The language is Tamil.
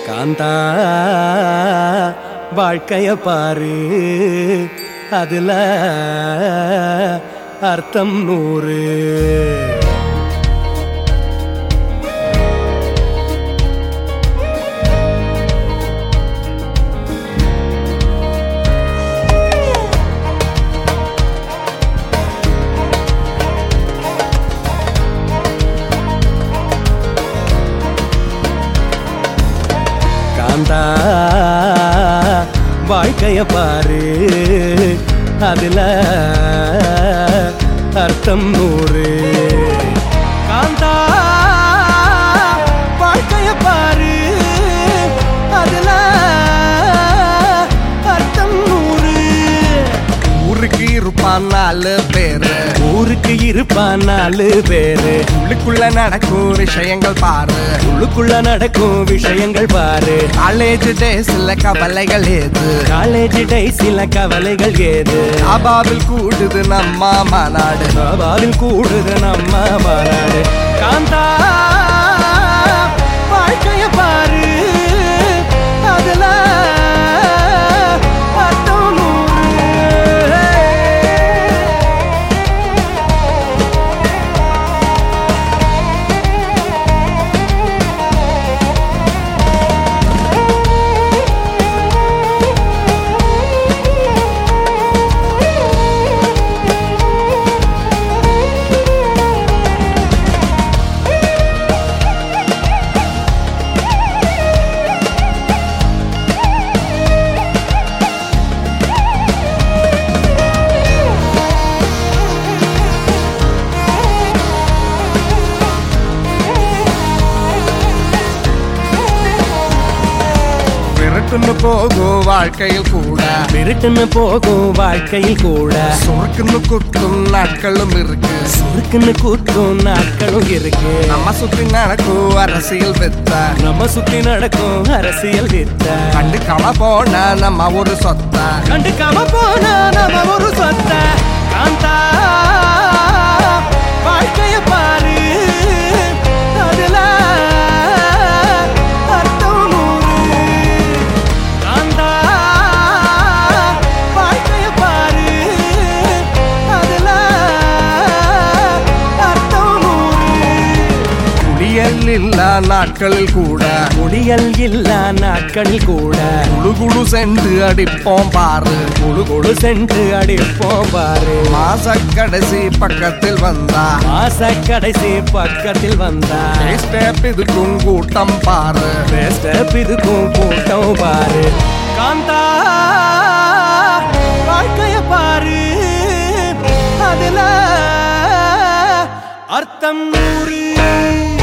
காந்தா வாழ்க்கைய பாரு அதுல அர்த்தம் நூறு காந்தா வாழ்க்கைய பாரு அதுல அர்த்தம் நூறு காந்தா வாழ்க்கைய பாரு அதுல அர்த்தம் நூறு ஊருக்கு இருப்பான் நாலு பேரு ஊருக்கு இருப்பான் நாலு பேரு உள்ளுக்குள்ள நடக்கும் விஷயங்கள் பாரு உள்ளுக்குள்ள நடக்கும் விஷயங்கள் பாரு காலேஜ் டேஸ்ல கவலைகள் ஏது காலேஜ் டை சில கவலைகள் ஏது அபாவில் கூடுது நம்ம மாநாடு பாபாவில் கூடுது நம்ம மாநாடு காந்தா வாழ்க்கைய பாரு அதுல அர்த்தம் நூறு. விரட்டுன்னு போகும் வாழ்க்கையில் கூட விருட்டுன்னு போகும் வாழ்க்கையில் கூட சுருக்குன்னு குத்தும் நாட்களும் இருக்கு சுருக்குன்னு கூத்தும் நாட்களும் இருக்கு நம்ம சுத்தி நடக்கும் அரசியல் வித்த நம்ம சுத்தி நடக்கும் அரசியல் வித்த கண்டுக்காம போன நம்ம ஒரு சொத்த கண்டுக்காம போனா நம்ம ஒரு சொத்த காந்தா வாழ்க்கைய பாரு அதுல அர்த்தம் நூறு. காந்தா வாழ்க்கைய பாரு அதுல அர்த்தம் நூறு. குளியல் இல்ல நாட்களில் கூட முடியல் இல்லா நாட்களில் கூட குழு குழு சென்று அடிப்போம் பாரு குழு குழு சென்று அடிப்போம் பாரு மாச கடைசி பக்கத்தில் வந்தா மாச கடைசி பக்கத்தில் வந்தா ஸ்டெப் இதுக்கும் கூட்டம் பாரு ஸ்டெப் இதுக்கும் கூட்டம் பாரு காந்தா வாழ்க்கைய பாரு அதுல அர்த்தம் நூறு